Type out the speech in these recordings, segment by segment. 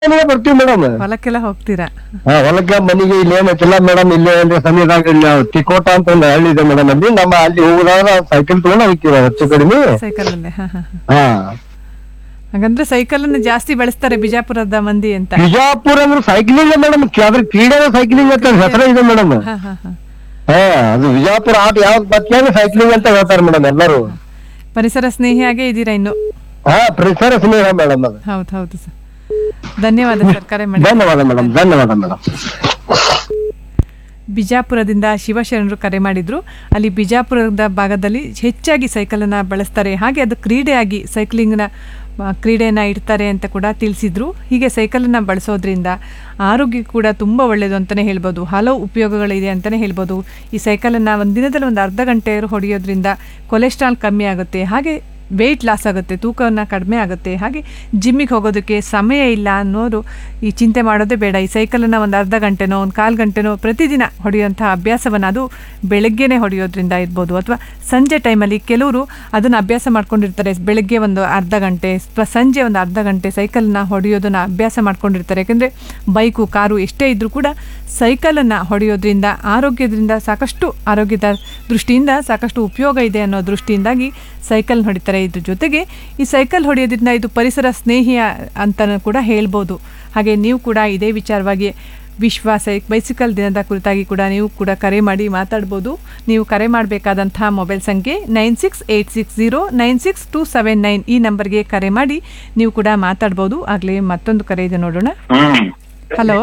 ಮನೆಗೆ ಬರ್ತೀವಿ ಮೇಡಮ್ ಹೊಲಕ್ಕೆಲ್ಲ ಹೋಗ್ತೀರಾ ಹಾ ಹೊಲಕ್ಕೆ ಮನೆಗೆ ಇಲ್ಲಿ ಏನೈತಿಲ್ಲ ಮೇಡಮ್ ಇಲ್ಲೇ ಅಂದ್ರೆ ಸಮಯದಾಗ ಇಲ್ಲಿ ತಿಕೋಟ ಅಂತ ಒಂದು ಹಳ್ಳಿ ಇದೆ ಮೇಡಮ್ ಅಲ್ಲಿ ನಮ್ಮ ಅಲ್ಲಿ ಹೋಗುದಾಗ ಸೈಕಲ್ ತಗೊಂಡು ಹೋಗ್ತೀವಿ ಹೆಚ್ಚು ಕಡಿಮೆ ಸೈಕಲ್ ಅಲ್ಲೇ ಹಾ ಹಾ ಹಾ. ಹಾ ಹಾಗಂದ್ರೆ ಸೈಕಲ್ ಅನ್ನು ಜಾಸ್ತಿ ಬಳಸ್ತಾರೆ ಬಿಜಾಪುರದ ಮಂದಿ ಅಂತ ಬಿಜಾಪುರ ಅಂದ್ರೆ ಸೈಕ್ಲಿಂಗ್ ಮೇಡಮ್ ಅದ್ರ ಕ್ರೀಡೆ ಸೈಕ್ಲಿಂಗ್ ಅಂತ ಹೆಸರು ಇದೆ ಮೇಡಮ್ ಹಾ ಹಾ ಹಾ ಹಾ ಅದು ವಿಜಾಪುರ ಆಟ ಯಾವ್ದು ಬರ್ತೇನೆ ಸೈಕ್ಲಿಂಗ್ ಅಂತ ಹೇಳ್ತಾರೆ ಮೇಡಮ್ ಎಲ್ಲರೂ ಪರಿಸರ ಸ್ನೇಹಿಯಾಗೇ ಇದ್ದೀರಾ ಇನ್ನು ಹಾ ಪರಿಸರ ಸ್ನೇಹ ಮೇಡಮ್ ಅದು ಹೌದು ಹೌದು ಸರ್ ಧನ್ಯವಾದ ಸರ್ ಕರೆ ಮಾಡಿ ಧನ್ಯವಾದ ಮೇಡಮ್ ಧನ್ಯವಾದ ಮೇಡಮ್ ಬಿಜಾಪುರದಿಂದ ಶಿವಶರಣರು ಕರೆ ಮಾಡಿದ್ರು ಅಲ್ಲಿ ಬಿಜಾಪುರದ ಭಾಗದಲ್ಲಿ ಹೆಚ್ಚಾಗಿ ಸೈಕಲನ್ನು ಬಳಸ್ತಾರೆ ಹಾಗೆ ಅದು ಕ್ರೀಡೆಯಾಗಿ ಸೈಕ್ಲಿಂಗ್ನ ಆ, ಕ್ರೀಡೆಯನ್ನ ಇಡ್ತಾರೆ ಅಂತ ಕೂಡ ತಿಳಿಸಿದ್ರು ಹೀಗೆ ಸೈಕಲನ್ನು ಬಳಸೋದ್ರಿಂದ ಆರೋಗ್ಯ ಕೂಡ ತುಂಬ ಒಳ್ಳೆಯದು ಅಂತಲೇ ಹೇಳ್ಬೋದು ಹಲವು ಉಪಯೋಗಗಳಿದೆ ಅಂತಲೇ ಹೇಳ್ಬೋದು ಈ ಸೈಕಲನ್ನು ಒಂದು ದಿನದಲ್ಲಿ ಒಂದು ಅರ್ಧ ಗಂಟೆ ಹೊಡೆಯೋದ್ರಿಂದ ಕೊಲೆಸ್ಟ್ರಾಲ್ ಕಮ್ಮಿ ಆಗುತ್ತೆ ಹಾಗೆ ವೆಯ್ಟ್ ಲಾಸ್ ಆಗುತ್ತೆ ತೂಕವನ್ನು ಕಡಿಮೆ ಆಗುತ್ತೆ ಹಾಗೆ ಜಿಮ್ಮಿಗೆ ಹೋಗೋದಕ್ಕೆ ಸಮಯ ಇಲ್ಲ ಅನ್ನೋರು ಈ ಚಿಂತೆ ಮಾಡೋದೇ ಬೇಡ ಈ ಸೈಕಲನ್ನು ಒಂದು ಅರ್ಧ ಗಂಟೆನೋ ಒಂದು ಕಾಲು ಗಂಟೆನೋ ಪ್ರತಿದಿನ ಹೊಡೆಯುವಂಥ ಅಭ್ಯಾಸವನ್ನು ಅದು ಬೆಳಗ್ಗೆನೇ ಹೊಡೆಯೋದ್ರಿಂದ ಇರ್ಬೋದು ಅಥವಾ ಸಂಜೆ ಟೈಮಲ್ಲಿ ಕೆಲವರು ಅದನ್ನು ಅಭ್ಯಾಸ ಮಾಡ್ಕೊಂಡಿರ್ತಾರೆ ಬೆಳಗ್ಗೆ ಒಂದು ಅರ್ಧ ಗಂಟೆ ಅಥವಾ ಸಂಜೆ ಒಂದು ಅರ್ಧ ಗಂಟೆ ಸೈಕಲನ್ನ ಹೊಡೆಯೋದನ್ನು ಅಭ್ಯಾಸ ಮಾಡ್ಕೊಂಡಿರ್ತಾರೆ ಯಾಕೆಂದರೆ ಬೈಕು ಕಾರು ಎಷ್ಟೇ ಇದ್ದರೂ ಕೂಡ ಸೈಕಲನ್ನು ಹೊಡೆಯೋದ್ರಿಂದ ಆರೋಗ್ಯದಿಂದ ಸಾಕಷ್ಟು ಆರೋಗ್ಯದ ದೃಷ್ಟಿಯಿಂದ ಸಾಕಷ್ಟು ಉಪಯೋಗ ಇದೆ ಅನ್ನೋ ದೃಷ್ಟಿಯಿಂದಾಗಿ ಸೈಕಲ್ ಹೊಡಿತಾರೆ ಇದ್ರ ಜೊತೆಗೆ ಈ ಸೈಕಲ್ ಹೊಡೆಯೋದ್ರಿಂದ ಇದು ಪರಿಸರ ಸ್ನೇಹಿಯ ಅಂತಲೂ ಕೂಡ ಹೇಳ್ಬೋದು ಹಾಗೆ ನೀವು ಕೂಡ ಇದೇ ವಿಚಾರವಾಗಿ ವಿಶ್ವ ಸೈ ಬೈಸಿಕಲ್ ದಿನದ ಕುರಿತಾಗಿ ಕೂಡ ನೀವು ಕೂಡ ಕರೆ ಮಾಡಿ ಮಾತಾಡ್ಬೋದು ನೀವು ಕರೆ ಮಾಡಬೇಕಾದಂತಹ ಮೊಬೈಲ್ ಸಂಖ್ಯೆ nine six eight six zero nine six two seven nine ಈ ನಂಬರ್ಗೆ ಕರೆ ಮಾಡಿ ನೀವು ಕೂಡ ಮಾತಾಡ್ಬೋದು ಆಗಲೇ ಮತ್ತೊಂದು ಕರೆ ಇದೆ ನೋಡೋಣ ಹ್ಮ್ ಹಲೋ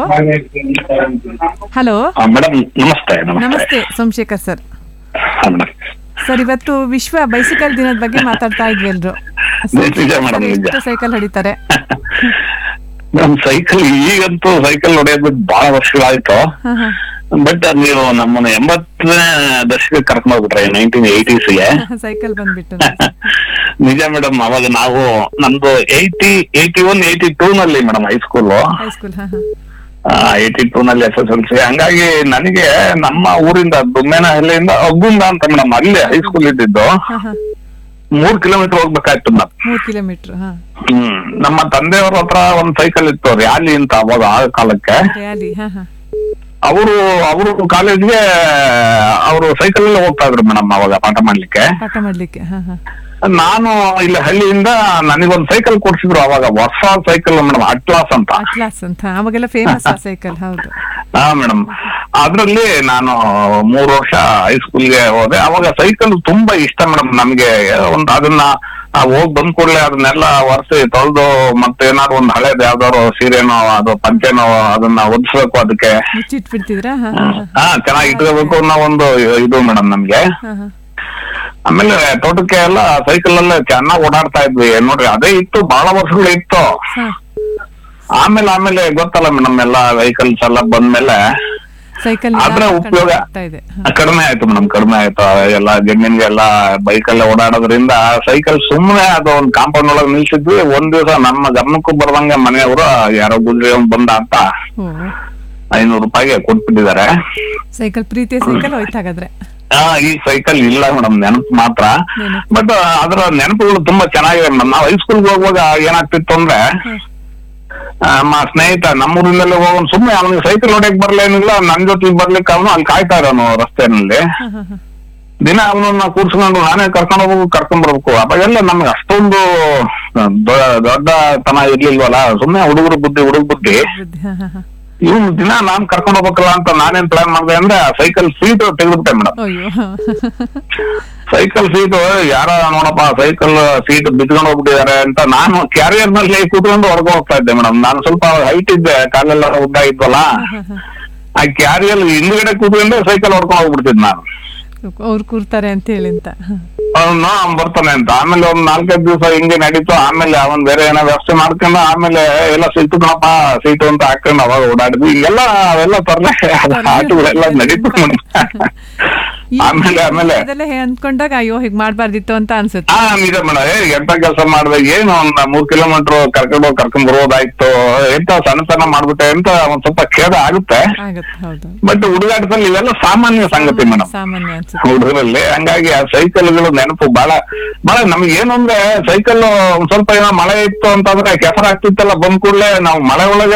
ಹಲೋ ಮೇಡಮ್ ನಮಸ್ತೆ ನಮಸ್ತೆ ನಮಸ್ತೆ ಸೋಮಶೇಖರ್ ಸರ್ ಹಾ, ಮೇಡಮ್. ಸರ್ ಇವತ್ತು ವಿಶ್ವ ಬೈಸಿಕಲ್ ದಿನದ ಬಗ್ಗೆ ಮಾತಾಡ್ತಾ ಇದ್ವಿ ಎಲ್ರು ನಿಜ ಮೇಡಮ್, ನಿಜ. ಎಷ್ಟು ಸೈಕಲ್ ಹೊಡಿತಾರೆ ನಮ್ ಸೈಕಲ್ ಈಗಂತೂ ಸೈಕಲ್ ಹೊಡೆಯೋದು ಬಹಳ ವರ್ಷಗಳಾಯ್ತು ಹಾ, ಹಾ. ಬಟ್ ನೀವು ನಮ್ಮನ್ನ ಎಂಬತ್ತನೇ ದಶಕ ಕರ್ಕೊಂಡು ಹೋಗ್ಬಿಟ್ರೆ ನೈನ್ಟೀನ್ ಏಯ್ಟೀಸ್ಗೆ ಸೈಕಲ್ ಬಂದ್ಬಿಟ್ಟು ನಿಜ ಮೇಡಮ್ ಅವಾಗ ನಾವು ನಮ್ದು eighty eighty one eighty two ನಲ್ಲಿ ಮೇಡಮ್ ಹೈಸ್ಕೂಲ್ ಹೈಸ್ಕೂಲ್ ಹಾ ಹಾ ಏಯ್ಟಿ ಟೂ ನಲ್ಲಿ ಎಸ್ ಎಸ್ ಎಲ್ ಸಿ ಹಂಗಾಗಿ ನನಗೆ ನಮ್ಮ ಊರಿಂದ ದುಮ್ಮೇನಹಳ್ಳಿಯಿಂದ ಅಗ್ಗುಂದ ಅಂತ ಮೇಡಮ್ ಅಲ್ಲಿ ಹೈಸ್ಕೂಲ್ ಇದ್ದಿದ್ದು ಹಾ ಹಾ ಮೂರ್ ಕಿಲೋಮೀಟರ್ ಹೋಗ್ಬೇಕಾಯ್ತು ಮೇಡಮ್ ಮೂರ್ ಕಿಲೋಮೀಟರ್ ಹಾ ಹ್ಮ್ ನಮ್ಮ ತಂದೆಯವ್ರ ಹತ್ರ ಒಂದ್ ಸೈಕಲ್ ಇತ್ತು ರ್ಯಾಲಿ ಅಂತ ಅವಾಗ ಆ ಕಾಲಕ್ಕೆ ರ್ಯಾಲಿ ಹಾ ಹಾ ಅವರು ಅವರು ಕಾಲೇಜ್ಗೆ ಅವರು ಸೈಕಲ್ ಅಲ್ಲೇ ಹೋಗ್ತಾ ಇದ್ರು ಮೇಡಮ್ ಅವಾಗ ಪಾಠ ಮಾಡ್ಲಿಕ್ಕೆ ಪಾಠ ಮಾಡ್ಲಿಕ್ಕೆ ಹಾ ಹಾ ನಾನು ಇಲ್ಲಿ ಹಳ್ಳಿಯಿಂದ ನನಗೊಂದ್ ಸೈಕಲ್ ಕೊಡ್ಸಿದ್ರು ಅವಾಗ ಹೊಸ ಸೈಕಲ್ ಮೇಡಮ್ ಅಟ್ಲಾಸ್ ಅಂತ ಅಟ್ಲಾಸ್ ಅಂತ ಅವಾಗೆಲ್ಲ ಫೇಮಸ್ ಆ ಸೈಕಲ್ ಹೌದು ಹಾ ಮೇಡಮ್ ಅದ್ರಲ್ಲಿ ನಾನು ಮೂರು ವರ್ಷ ಹೈಸ್ಕೂಲ್ಗೆ ಹೋದೆ ಅವಾಗ ಸೈಕಲ್ ತುಂಬಾ ಇಷ್ಟ ಮೇಡಮ್ ನಮ್ಗೆ ಒಂದ್ ಅದನ್ನ ಆ ಹೋಗ್ ಬಂದ್ ಕೂಡಲೇ ಅದನ್ನೆಲ್ಲ ಒರೆಸಿ ತೊಳೆದು ಮತ್ತೆ ಏನಾದ್ರು ಒಂದ್ ಹಳೇದ್ ಯಾವ್ದಾದ್ರು ಸೀರೆನೋ ಅದು ಪಂಚೆನೋ ಅದನ್ನ ಒದಿಸ್ಬೇಕು ಅದಕ್ಕೆ ಮುಚ್ಚಿಟ್ಬಿಡ್ತಿದ್ರಾ ಹಾ ಹಾ ಹಾ ಹಾ ಚೆನ್ನಾಗಿ ಇಟ್ಕೋಬೇಕು ಅನ್ನೋ ಒಂದು ಇದು ಮೇಡಮ್ ನಮ್ಗೆ ಹಾ ಹಾ ಆಮೇಲೆ ತೋಟಕ್ಕೆ ಎಲ್ಲ ಸೈಕಲ್ ಅಲ್ಲೇ ಚೆನ್ನಾಗಿ ಓಡಾಡ್ತಾ ಇದ್ವಿ ನೋಡ್ರಿ ಅದೇ ಇತ್ತು ಬಹಳ ವರ್ಷಗಳು ಇತ್ತು ಹಾ ಆಮೇಲೆ ಆಮೇಲೆ ಗೊತ್ತಲ್ಲ ಮೇಡಮ್ ಎಲ್ಲ ವೆಹಿಕಲ್ಸ್ ಎಲ್ಲ ಬಂದ್ಮೇಲೆ ಸೈಕಲ್ ಅದ್ರ ಉಪಯೋಗ ಆಗ್ತಾ ಇದೆ ಹಾ. ಕಡಿಮೆ ಆಯ್ತು ಮೇಡಮ್ ಕಡಿಮೆ ಆಯ್ತು ಎಲ್ಲ ಜಮೀನ್ಗೆ ಎಲ್ಲ ಬೈಕ್ ಅಲ್ಲೇ ಓಡಾಡೋದ್ರಿಂದ ಸೈಕಲ್ ಸುಮ್ಮನೆ ಅದು ಒಂದು ಕಾಂಪೌಂಡ್ ಒಳಗೆ ನಿಲ್ಸಿದ್ವಿ ಒಂದ್ ದಿವಸ ನಮ್ಮ ಗಮನಕ್ಕೂ ಬರ್ದಂಗೆ ಮನೆಯವರು ಯಾರೋ ಗುಜ್ರಿ ಬಂದ ಅಂತ ಓ ಐನೂರು ರೂಪಾಯಿಗೆ ಕೊಟ್ಬಿಟ್ಟಿದ್ದಾರೆ ಸೈಕಲ್ ಪ್ರೀತಿಯ ಸೈಕಲ್ ಹೋಯ್ತು ಹಾಗಾದ್ರೆ ಆ, ಈ ಸೈಕಲ್ ಇಲ್ಲ ಮೇಡಮ್ ನೆನಪು ಮಾತ್ರ ನೆನಪು. ಬಟ್ ಅದರ ನೆನಪುಗಳು ತುಂಬಾ ಚೆನ್ನಾಗಿವೆ ಮೇಡಮ್ ನಾವು ಹೈಸ್ಕೂಲ್ಗೆ ಹೋಗುವಾಗ ಏನಾಗ್ತಿತ್ತು ಅಂದ್ರೆ ಆ, ನಮ್ಮ ಸ್ನೇಹಿತ ನಮ್ಮೂರಿನಲ್ಲೇ ಹೋಗೋನ್ ಸುಮ್ಮನೆ ಅವನಿಗೆ ಸೈಕಲ್ ಹೊಡೆಯಕ್ ಬರ್ಲೇನಿಲ್ಲ ನನ್ ಜೊತೆ ಬರ್ಲಿಕ್ಕೆ ಅವನು ಅಲ್ಲಿ ಕಾಯ್ತಾ ಇರೋನು ರಸ್ತೆನಲ್ಲಿ ಹಾ ಹಾ ಹಾ ದಿನ ಅವನನ್ನ ಕೂರ್ಸ್ಕೊಂಡು ನಾನೇ ಕರ್ಕೊಂಡು ಹೋಗ್ಬೇಕು ಕರ್ಕೊಂಡ್ ಬರ್ಬೇಕು ಅವಾಗೆಲ್ಲ ನಮ್ಗೆ ಅಷ್ಟೊಂದು ದೊ- ದೊಡ್ಡತನ ಇರ್ಲಿಲ್ವಲ್ಲ ಸುಮ್ಮನೆ ಹುಡುಗರು ಬುದ್ಧಿ ಹುಡುಗ ಬುದ್ಧಿ ಬುದ್ಧಿ ಹಾ ಹಾ ಹಾ ಇವ್ನು ದಿನ ನಾನ್ ಕರ್ಕೊಂಡು ಹೋಗ್ಬೇಕಲ್ಲ ಅಂತ ನಾನೇನ್ ಪ್ಲಾನ್ ಮಾಡಿದೆ ಅಂದ್ರೆ ಸೈಕಲ್ ಸೀಟ್ ತೆಗೆದ್ಬಿಟ್ಟೆ ಮೇಡಮ್ ಅಯ್ಯೋ ಸೈಕಲ್ ಸೀಟ್ ಯಾರ ನೋಡಪ್ಪ ಸೈಕಲ್ ಸೀಟ್ ಬಿದ್ಕೊಂಡು ಹೋಗ್ಬಿಟ್ಟಿದ್ದಾರೆ ಅಂತ ನಾನು ಕ್ಯಾರಿಯರ್ ನಲ್ಲಿ ಕೂತ್ಕೊಂಡು ಹೊಡ್ಕೊಂಡು ಹೋಗ್ತಾ ಇದ್ದೆ ಮೇಡಮ್ ನಾನು ಸ್ವಲ್ಪ ಹೈಟ್ ಇದ್ದೆ ಕಾಲೆಲ್ಲ ಉದ್ದ ಇದ್ವಲ್ಲ ಆ ಕ್ಯಾರಿಯರ್ ಹಿಂದ್ಗಡೆ ಕೂತ್ಕೊಂಡು ಸೈಕಲ್ ಹೊಡ್ಕೊಂಡು ಹೋಗ್ಬಿಡ್ತಿದ್ ನಾನು ಅವ್ರು ಕೂರ್ತಾರೆ ಅಂತ ಹೇಳಿ ಅಂತ ಅವ್ನು ಅವ್ನ್ ಬರ್ತಾನೆ ಅಂತ ಆಮೇಲೆ ಒಂದ್ ನಾಲ್ಕೈದು ದಿವಸ ಹಿಂಗೆ ನಡೀತು ಆಮೇಲೆ ಅವನ್ ಬೇರೆ ಏನೋ ವ್ಯವಸ್ಥೆ ಮಾಡ್ಕೊಂಡು ಆಮೇಲೆ ಎಲ್ಲ ಸಿಕ್ತು ಕಣಪ್ಪ ಸೀಟು ಅಂತ ಹಾಕೊಂಡು ಅವಾಗ ಓಡಾಡಿದ್ವಿ ಹಿಂಗೆಲ್ಲ ಅವೆಲ್ಲ ತರಲೆ ಆಟಗಳೆಲ್ಲ ನಡೀತು ಈ ಆಮೇಲೆ ಆಮೇಲೆ ಅದೆಲ್ಲ ಹೇ- ಅಂದ್ಕೊಂಡಾಗ ಅಯ್ಯೋ ಹೀಗ್ ಮಾಡ್ಬಾರ್ದಿತ್ತು ಅಂತ ಅನ್ಸುತ್ತೆ ಹಾ ನಿಜ ಮೇಡಮ್ ಏ ಎಂತ ಕೆಲಸ ಮಾಡ್ದೆ ಏನು ಒಂದ್ ಮೂರ್ ಕಿಲೋಮೀಟರ್ ಕರ್ಕೊಂಡು ಹೋಗಿ ಕರ್ಕೊಂಡ್ ಬರೋದಾಯ್ತು ಎಂತ ಸಣ್ಣತನ ಮಾಡ್ಬಿಟ್ಟೆ ಅಂತ ಒಂದ್ ಸ್ವಲ್ಪ ಖೇದ ಆಗುತ್ತೆ ಆಗತ್ತೆ ಹೌದು ಬಟ್ ಹುಡುಗಾಟದಲ್ಲಿ ಇವೆಲ್ಲ ಸಾಮಾನ್ಯ ಸಂಗತಿ ಮೇಡಮ್ ಸಾಮಾನ್ಯ ಅನ್ಸುತ್ತೆ ಹುಡುಗರಲ್ಲಿ ಹಂಗಾಗಿ ಆ ಸೈಕಲ್ಗಳು ನೆನಪು ಬಹಳ ಬಹಳ ನಮ್ಗೆ ಏನು ಅಂದ್ರೆ ಸೈಕಲ್ ಒಂದ್ ಸ್ವಲ್ಪ ಏನೋ ಮಳೆ ಇತ್ತು ಅಂತಂದ್ರೆ ಕೆಸರಾಗ್ತಿತ್ತಲ್ಲ ಬಂದ್ ಕೂಡಲೇ ನಾವು ಮಳೆ ಒಳಗೆ